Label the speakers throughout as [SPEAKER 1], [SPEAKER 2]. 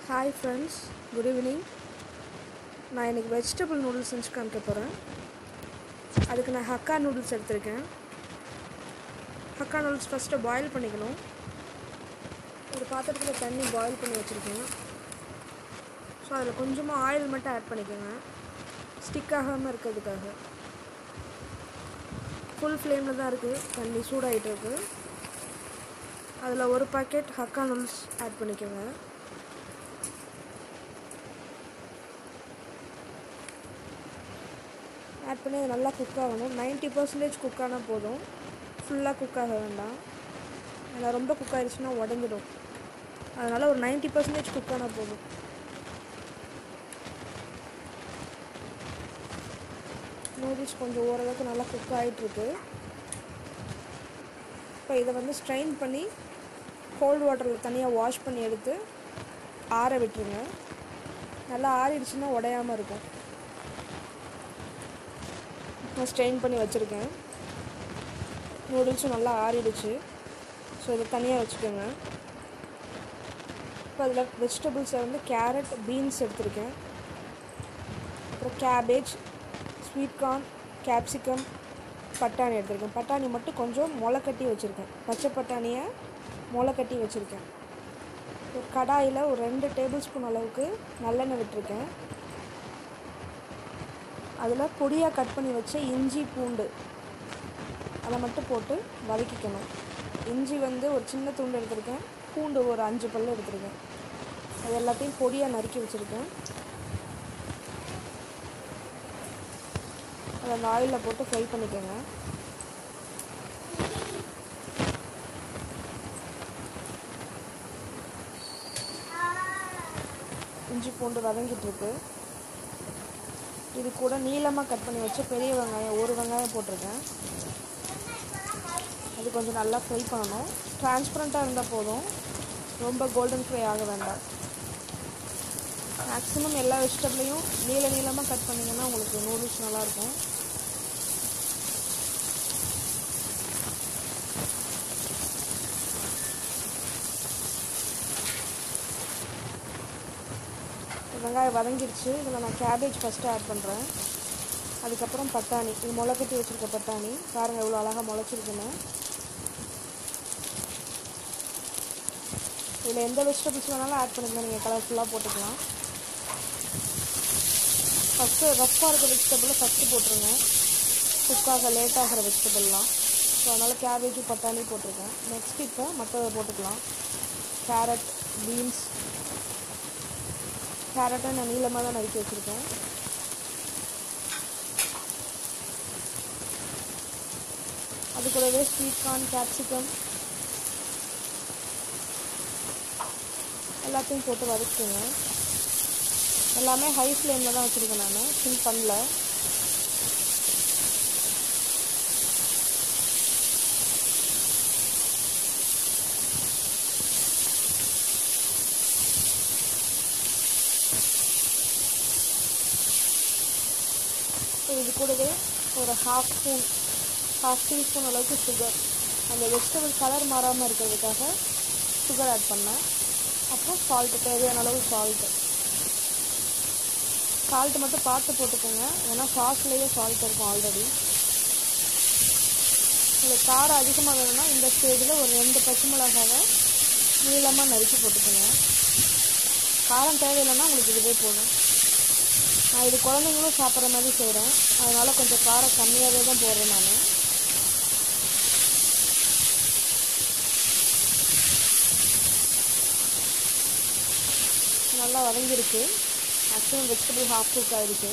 [SPEAKER 1] hi friends good evening நான் இன்றைக்கி vegetable noodles செஞ்சு காமிக்க போகிறேன் அதுக்கு நான் ஹக்கா நூடுல்ஸ் எடுத்திருக்கேன் ஹக்கா நூடுல்ஸ் ஃபஸ்ட்டு பாயில் பண்ணிக்கணும் ஒரு பாத்திரத்தில் தண்ணி பாயில் பண்ணி வச்சுருக்கேன் ஸோ அதில் கொஞ்சமாக ஆயில் மட்டும் ஆட் பண்ணிக்கோங்க ஸ்டிக் ஆகாமல் இருக்கிறதுக்காக ஃபுல் ஃப்ளேமில் தான் இருக்குது தண்ணி சூடாகிட்டு இருக்கு அதில் ஒரு பாக்கெட் ஹக்கா நூடுல்ஸ் ஆட் பண்ணிக்கோங்க ஆட் பண்ணி அது நல்லா குக் ஆகணும் நைன்ட்டி பர்சன்டேஜ் குக் ஆனால் போதும் ஃபுல்லாக குக் ஆக வேண்டாம் ஏன்னா ரொம்ப குக் ஆயிடுச்சுன்னா உடஞ்சிடும் அதனால் ஒரு நைன்ட்டி பர்சன்டேஜ் குக் ஆனால் போதும் நூடுல்ஸ் கொஞ்சம் ஓரளவுக்கு நல்லா குக் ஆகிட்டுருக்கு இப்போ இதை வந்து ஸ்ட்ரெயின் பண்ணி கோல்டு வாட்டரில் தனியாக வாஷ் பண்ணி எடுத்து ஆற விட்டுருங்க நல்லா ஆறிடுச்சுன்னா உடையாமல் இருக்கும் நான் ஸ்ட்ரெயின் பண்ணி வச்சுருக்கேன் நூடுல்ஸும் நல்லா ஆறிடுச்சு ஸோ இதை தனியாக வச்சுக்கோங்க இப்போ அதில் வெஜிடபிள்ஸை வந்து கேரட் பீன்ஸ் எடுத்திருக்கேன் அப்புறம் கேபேஜ் ஸ்வீட் கார்ன் கேப்சிகம் பட்டாணி எடுத்திருக்கேன் பட்டாணி மட்டும் கொஞ்சம் முளை கட்டி வச்சுருக்கேன் பச்சை பட்டாணியை முளை கட்டி வச்சுருக்கேன் ஒரு கடாயில் ஒரு ரெண்டு டேபிள் ஸ்பூன் அளவுக்கு நல்லெண்ணெய் விட்டுருக்கேன் அதில் பொடியாக கட் பண்ணி வச்ச இஞ்சி பூண்டு அதை மட்டும் போட்டு வதக்கிக்கணும் இஞ்சி வந்து ஒரு சின்ன துண்டு எடுத்திருக்கேன் பூண்டு ஒரு அஞ்சு பல் எடுத்திருக்கேன் அது எல்லாத்தையும் பொடியாக நறுக்கி வச்சுருக்கேன் அதை அந்த ஆயிலில் போட்டு ஃப்ரை பண்ணிக்கோங்க இஞ்சி பூண்டு வதங்கிட்டுருக்கு இது கூட நீளமாக கட் பண்ணி வச்சு பெரிய வெங்காயம் ஒரு வெங்காயம் போட்டிருக்கேன் அது கொஞ்சம் நல்லா ஃப்ரை பண்ணணும் டிரான்ஸ்பரண்ட்டாக இருந்தால் போதும் ரொம்ப கோல்டன் ஃப்ரை ஆக வேண்டாம் மேக்ஸிமம் எல்லா வெஜிடபிளையும் நீள நீளமாக கட் பண்ணிங்கன்னா உங்களுக்கு நூடுல்ஸ் நல்லாயிருக்கும் வெங்காயம் வதங்கிடுச்சு இதில் நான் கேபேஜ் ஃபஸ்ட்டு ஆட் பண்ணுறேன் அதுக்கப்புறம் பட்டாணி இது முளை கட்டி வச்சுருக்க பட்டாணி பாருங்கள் எவ்வளோ அழகாக முளைச்சிருக்குன்னு இதில் எந்த வெஜிடபிள்ஸ் வேணாலும் ஆட் பண்ணிக்கலாம் நீங்கள் கலர்ஃபுல்லாக போட்டுக்கலாம் ஃபஸ்ட்டு ரஃப்பாக இருக்க வெஜிடபிளை ஃபஸ்ட்டு போட்டுருங்க குக்காக லேட் ஆகிற வெஜிடபிள்லாம் ஸோ அதனால் கேபேஜு பட்டாணி போட்டிருக்கேன் நெக்ஸ்ட் இப்போ மற்றதை போட்டுக்கலாம் கேரட் பீன்ஸ் கேரட்டை நான் நீளமாக தான் நறுக்கி வச்சுருக்கேன் அது கூடவே ஸ்வீட் கார்ன் கேப்சிகம் எல்லாத்தையும் போட்டு வதக்குங்க எல்லாமே ஹை ஃப்ளேமில் தான் வச்சுருக்கேன் நான் சிம் பண்ணல இது கூடவே ஒரு ஹாஃப் ஸ்பூன் ஹாஃப் டீஸ்பூன் அளவுக்கு சுகர் அந்த வெஜிடபிள் கலர் மாறாமல் இருக்கிறதுக்காக சுகர் ஆட் பண்ணேன் அப்புறம் சால்ட்டு தேவையான அளவு சால்ட்டு சால்ட்டு மட்டும் பார்த்து போட்டுக்கோங்க ஏன்னா சாஸ்லேயே சால்ட் இருக்கும் ஆல்ரெடி உங்களுக்கு காரம் அதிகமாக வேணும்னா இந்த ஸ்டேஜில் ஒரு ரெண்டு பச்சை மிளகாவை நீளமாக நறுக்கி போட்டுக்கோங்க காரம் தேவையில்லைன்னா உங்களுக்கு இதுவே போதும் நான் இது குழந்தைங்களும் சாப்பிட்ற மாதிரி செய்கிறேன் அதனால் கொஞ்சம் காரம் கம்மியாகவே தான் போடுறேன் நான் நல்லா வதங்கிருக்கு மேக்ஸிமம் வெஜிடபிள் ஹாஃப் குக் ஆகிடுச்சு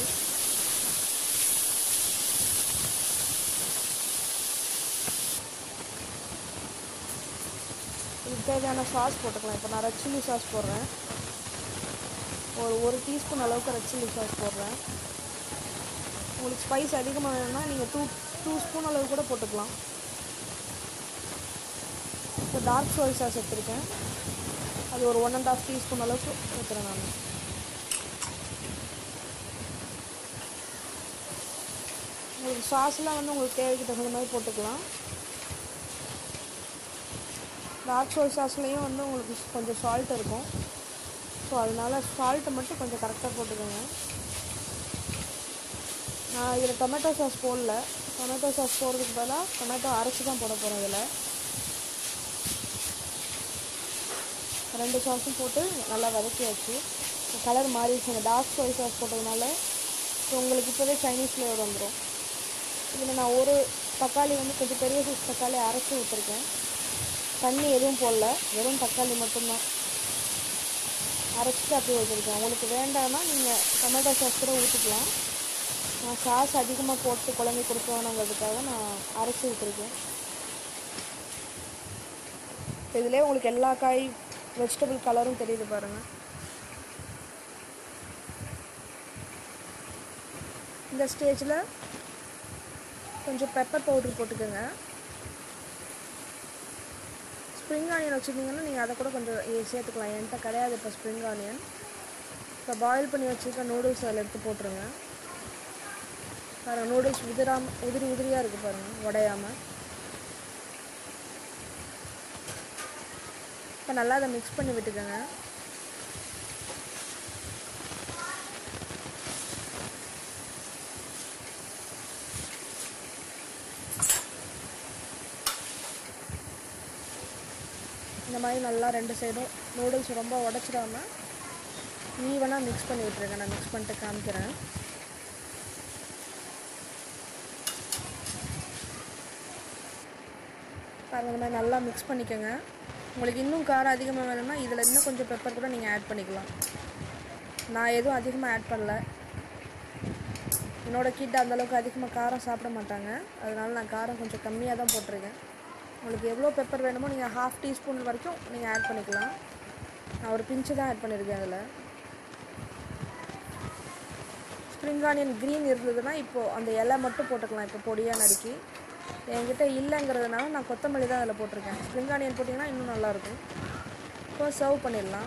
[SPEAKER 1] இதுக்கு தேவையான சாஸ் போட்டுக்கலாம் இப்போ நான் ரெட் சில்லி சாஸ் போடுறேன் ஒரு ஒரு டீஸ்பூன் அளவுக்கு ரெட் சில்லி சாஸ் போடுறேன் உங்களுக்கு ஸ்பைஸ் அதிகமாக வேணும்னா நீங்கள் டூ டூ ஸ்பூன் அளவு கூட போட்டுக்கலாம் இப்போ டார்க் சோய் சாஸ் எடுத்துருக்கேன் அது ஒரு ஒன் அண்ட் ஆஃப் டீஸ்பூன் அளவுக்கு ஊற்றுறேன் நான் உங்களுக்கு சாஸ்லாம் வந்து உங்களுக்கு தேவைக்கு தகுந்த மாதிரி போட்டுக்கலாம் டார்க் சோய் சாஸ்லேயும் வந்து உங்களுக்கு கொஞ்சம் சால்ட் இருக்கும் ஸோ அதனால சால்ட்டை மட்டும் கொஞ்சம் கரெக்டாக போட்டுக்கோங்க நான் இதில் டொமேட்டோ சாஸ் போடல டொமேட்டோ சாஸ் போடுறதுக்கு பதிலாக டொமேட்டோ அரைச்சி தான் போட போகிறேன் இதில் ரெண்டு சாஸும் போட்டு நல்லா வதக்கியாச்சு கலர் மாறிடுச்சு அந்த டார்க் சோய் சாஸ் போட்டதுனால ஸோ உங்களுக்கு இப்போவே சைனீஸ் ஃப்ளேவர் வந்துடும் இதில் நான் ஒரு தக்காளி வந்து கொஞ்சம் பெரிய சைஸ் தக்காளி அரைச்சி ஊற்றிருக்கேன் தண்ணி எதுவும் போடல வெறும் தக்காளி மட்டும்தான் அரைச்சிட்டு அப்படியே வச்சுருக்கேன் உங்களுக்கு வேண்டாம்னா நீங்கள் டொமேட்டோ சாஸ் கூட ஊற்றிக்கலாம் நான் சாஸ் அதிகமாக போட்டு குழந்தை கொடுக்க வேணுங்கிறதுக்காக நான் அரைச்சி விட்டுருக்கேன் இதிலே உங்களுக்கு எல்லா காய் வெஜிடபிள் கலரும் தெரியுது பாருங்கள் இந்த ஸ்டேஜில் கொஞ்சம் பெப்பர் பவுடர் போட்டுக்கோங்க ஸ்ப்ரிங் ஆனியன் வச்சுருந்தீங்கன்னா நீங்கள் அதை கூட கொஞ்சம் ஏ- சேர்த்துக்கலாம் என்கிட்ட கிடையாது இப்போ ஸ்ப்ரிங் ஆனியன் இப்போ பாயில் பண்ணி வச்சுருக்க நூடுல்ஸ் அதில் எடுத்து போட்டுருங்க பாருங்கள் நூடுல்ஸ் உதிராம உதிரி உதிரியாக இருக்குது பாருங்கள் உடையாமல் இப்போ நல்லா அதை மிக்ஸ் பண்ணி விட்டுக்கோங்க இந்த மாதிரி நல்லா ரெண்டு சைடும் நூடுல்ஸ் ரொம்ப உடச்சிடாம ஈவனாக மிக்ஸ் பண்ணி விட்டுருங்க நான் மிக்ஸ் பண்ணிட்டு காமிக்கிறேன் பாருங்க இந்த மாதிரி நல்லா மிக்ஸ் பண்ணிக்கோங்க உங்களுக்கு இன்னும் காரம் அதிகமாக வேணும்னா இதில் இன்னும் கொஞ்சம் பெப்பர் கூட நீங்கள் ஆட் பண்ணிக்கலாம் நான் எதுவும் அதிகமாக ஆட் பண்ணல என்னோட கிட் அந்தளவுக்கு அதிகமாக காரம் சாப்பிட மாட்டாங்க அதனால நான் காரம் கொஞ்சம் கம்மியாக தான் போட்டிருக்கேன் உங்களுக்கு எவ்வளோ பெப்பர் வேணுமோ நீங்கள் ஹாஃப் டீஸ்பூன் வரைக்கும் நீங்கள் ஆட் பண்ணிக்கலாம் நான் ஒரு பிஞ்சு தான் ஆட் பண்ணியிருக்கேன் அதில் ஸ்ப்ரிங் ஆனியன் க்ரீன் இருந்ததுன்னா இப்போது அந்த இலை மட்டும் போட்டுக்கலாம் இப்போ பொடியாக நறுக்கி என்கிட்ட இல்லைங்கிறதுனால நான் கொத்தமல்லி தான் அதில் போட்டிருக்கேன் ஸ்ப்ரிங் ஆனியன் போட்டிங்கன்னா இன்னும் நல்லாயிருக்கும் இப்போ சர்வ் பண்ணிடலாம்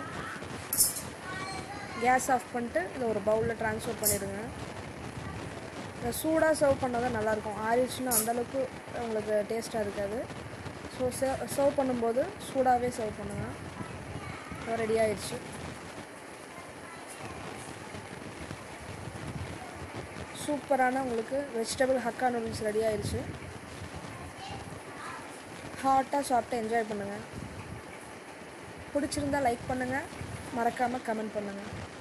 [SPEAKER 1] கேஸ் ஆஃப் பண்ணிட்டு இதை ஒரு பவுலில் ட்ரான்ஸ்ஃபர் பண்ணிவிடுங்க இதை சூடாக சர்வ் பண்ணால் தான் நல்லாயிருக்கும் ஆறிடுச்சுன்னா அந்தளவுக்கு உங்களுக்கு டேஸ்ட்டாக இருக்காது ஸோ சர்வ் பண்ணும்போது சூடாகவே சர்வ் பண்ணுங்கள் ரெடி ஆயிடுச்சு சூப்பரான உங்களுக்கு வெஜிடபிள் ஹக்கா நூடுல்ஸ் ரெடி ஆயிடுச்சு ஹாட்டாக சாப்பிட்டு என்ஜாய் பண்ணுங்கள் பிடிச்சிருந்தா லைக் பண்ணுங்கள் மறக்காமல் கமெண்ட் பண்ணுங்கள்